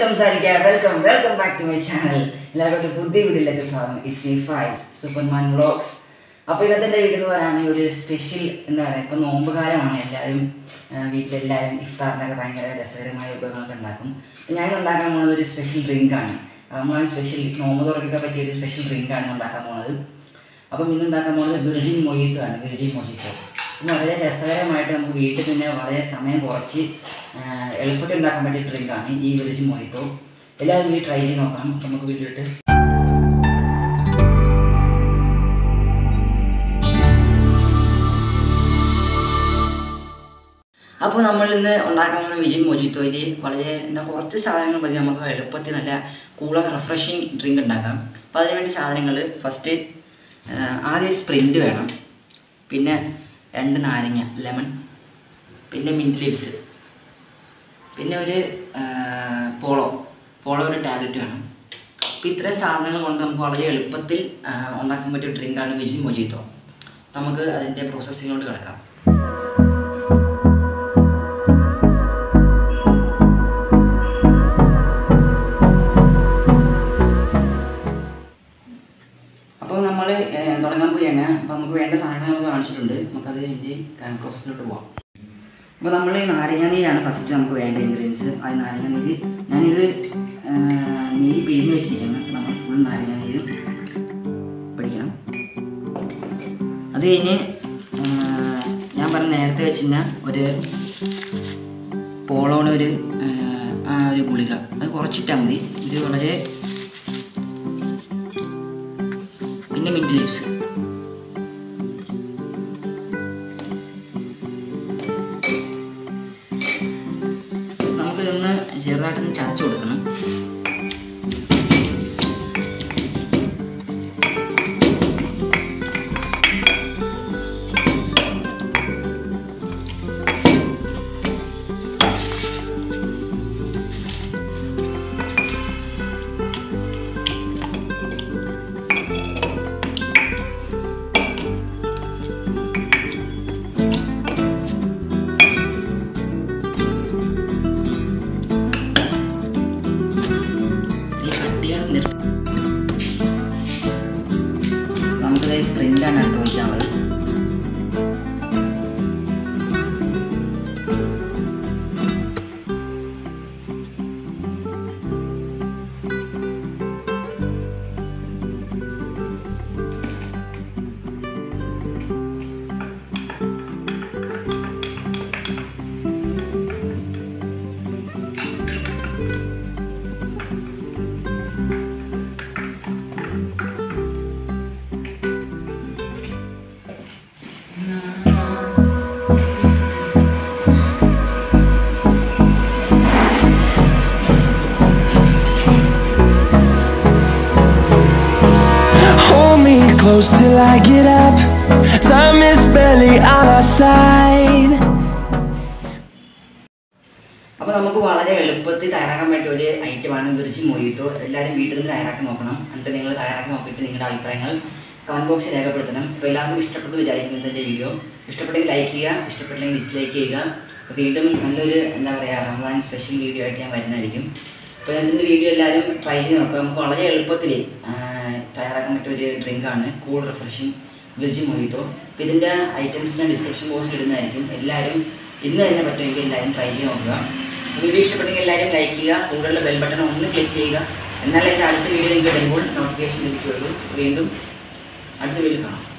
സംസാരിക്കുക welcome welcome back to my channel എല്ലാവർക്കും ഒരു പുതിയ വീഡിയോയിലേക്ക് സ്വാഗതം it's me Faiz superman vlogs അപ്പോൾ ഇന്നത്തെ എൻ്റെ വീഡിയോ എന്ന് പറയുകയാണെങ്കിൽ ഒരു സ്പെഷ്യൽ എന്താ പറയുക ഇപ്പോൾ നോമ്പ് കാലമാണ് എല്ലാവരും ആ, വീട്ടിലെല്ലാവരും ഇഫ്താറിനൊക്കെ ഭയങ്കര രസകരമായ വിഭവങ്ങളൊക്കെ ഉണ്ടാക്കും അപ്പോൾ ഞാൻ ഉണ്ടാക്കാൻ പോകുന്നത് ഒരു സ്പെഷ്യൽ ഡ്രിങ്കാണ് റമദാൻ സ്പെഷ്യൽ നോമ്പ് തുറക്കൊക്കെ പറ്റിയ ഒരു സ്പെഷ്യൽ ഡ്രിങ്കാണ് ഉണ്ടാക്കാൻ പോകുന്നത് അപ്പം ഇന്ന് ഉണ്ടാക്കാൻ പോകുന്നത് വിർജിൻ മൊയ്ത്തോ ആണ് വിർജിൻ മൊയ്ത്തോ ഇത് വളരെ രസകരമായിട്ട് നമുക്ക് വീട്ടിൽ തന്നെ വളരെ സമയം കുറച്ച് ആ, എളുപ്പത്തിൽ ഉണ്ടാക്കാൻ പറ്റിയ ഡ്രിങ്കാണ് ഈ വിർജിൻ മൊയ്ത്തോ എല്ലാവരും വീട്ടിൽ ട്രൈ ചെയ്ത് നോക്കണം അപ്പം നമുക്ക് വീട്ടിലിട്ട് അപ്പോൾ നമ്മൾ ഇന്ന് ഉണ്ടാക്കാൻ പോകുന്ന വിജിൻ മൊജിത്തോയിൽ വളരെ എന്താ കുറച്ച് സാധനങ്ങൾ മതി നമുക്ക് എളുപ്പത്തിൽ നല്ല കൂളർ റിഫ്രഷിങ് ഡ്രിങ്ക് ഉണ്ടാക്കാം അപ്പോൾ അതിനുവേണ്ടി സാധനങ്ങൾ ഫസ്റ്റ് ആദ്യം ഒരു സ്പ്രിൻറ്റ് വേണം പിന്നെ രണ്ട് നാരങ്ങ ലെമൺ പിന്നെ മിൻറ്റ് ലീവ്സ് പിന്നെ ഒരു ആ, പോളോ പോളോ ഒരു ടാബ്ലറ്റ് വേണം അപ്പോൾ ഇത്രയും സാധനങ്ങൾ കൊണ്ട് നമുക്ക് വളരെ എളുപ്പത്തിൽ ആ, ഉണ്ടാക്കാൻ പറ്റിയ ഡ്രിങ്കാണ് വിജിൻ മൊജിത്തോ നമുക്ക് അതിൻ്റെ പ്രോസസ്സിങ്ങിലോട്ട് കിടക്കാം അപ്പോൾ നമ്മൾ തുടങ്ങാൻ പോയാണ് അപ്പോൾ നമുക്ക് വേണ്ട സാധനങ്ങൾ നമുക്ക് കാണിച്ചിട്ടുണ്ട് നമുക്കത് ഇതിൻ്റെ പ്രോസസ്സിലോട്ട് പോവാം അപ്പോൾ നമ്മൾ നാരങ്ങ നീരാണ് ഫസ്റ്റ് നമുക്ക് വേണ്ട ഇൻഗ്രീഡിയൻസ് അത് നാരങ്ങ നീര് ഞാനിത് ആ, നീര് പിഴിഞ്ഞ് വെച്ചിരിക്കുന്നത് അപ്പോൾ നമ്മൾ ഫുൾ നാരങ്ങ നീര് പിടിക്കണം അത് കഴിഞ്ഞ് ആ, ഞാൻ പറഞ്ഞ നേരത്തെ വെച്ചിരുന്ന ഒരു പോളോടെ ഒരു ആ, ആ ഒരു ഗുളിക അത് കുറച്ചിട്ടാൽ മതി ഇത് വളരെ പിന്നെ മിൻറ്റ് ലീവ്സ് നമുക്കിതൊന്ന് ചെറുതായിട്ടൊന്ന് ചതച്ച് കൊടുക്കണം ഈ കട്ടികൾ നിർത്തി നമുക്കിത് സ്പ്രിൻ്റാണ് അടുത്ത് വയ്ക്കാനുള്ളത് Hold me close till I get up. Time is barely on our side. അപ്പോൾ നമുക്ക് വളരെ എളുപ്പത്തിൽ തയ്യാറാക്കാൻ പറ്റിയ ഒരു ഐറ്റമാണ് വിർജി മൊയ്ത്തോ എല്ലാവരും വീട്ടിൽ നിന്ന് തയ്യാറാക്കി നോക്കണം എന്നിട്ട് നിങ്ങൾ തയ്യാറാക്കി നോക്കിയിട്ട് നിങ്ങളുടെ അഭിപ്രായങ്ങൾ കമൻറ്റ് ബോക്സിൽ രേഖപ്പെടുത്തണം അപ്പോൾ എല്ലാവർക്കും ഇഷ്ടപ്പെട്ടു വിചാരിക്കുന്നു ഇതിൻ്റെ വീഡിയോ ഇഷ്ടപ്പെട്ടെങ്കിൽ ലൈക്ക് ചെയ്യുക ഇഷ്ടപ്പെട്ടില്ലെങ്കിൽ ഡിസ്ലൈക്ക് ചെയ്യുക അപ്പോൾ വീണ്ടും നല്ലൊരു എന്താ പറയുക റമദാൻ സ്പെഷ്യൽ വീഡിയോ ആയിട്ട് ഞാൻ വരുന്നതായിരിക്കും അപ്പോൾ ഇതിൻ്റെ വീഡിയോ എല്ലാവരും ട്രൈ ചെയ്ത് നോക്കുക നമുക്ക് വളരെ എളുപ്പത്തിൽ ആ, തയ്യാറാക്കാൻ പറ്റിയ ഒരു ഡ്രിങ്കാണ് കൂൾ റിഫ്രഷിങ് വിർജി മൊയ്ത്തോ അപ്പോൾ ഇതിൻ്റെ ഐറ്റംസ് ഞാൻ ഡിസ്ക്രിപ്ഷൻ ബോക്സിൽ ഇടുന്നതായിരിക്കും എല്ലാവരും ഇന്ന് തന്നെ പറ്റുമെങ്കിൽ എല്ലാവരും ട്രൈ ചെയ്ത് നോക്കുക വീഡിയോ ഇഷ്ടപ്പെട്ടെങ്കിൽ എല്ലാവരും ലൈക്ക് ചെയ്യുക കൂടുതലുള്ള ബെൽ ബട്ടൺ ഒന്ന് ക്ലിക്ക് ചെയ്യുക എന്നാലേ എൻ്റെ അടുത്ത വീഡിയോ നിങ്ങൾക്ക് വരുമ്പോൾ നോട്ടിഫിക്കേഷൻ ലഭിക്കുകയുള്ളൂ വീണ്ടും അടുത്ത വീഡിയോ കാണാം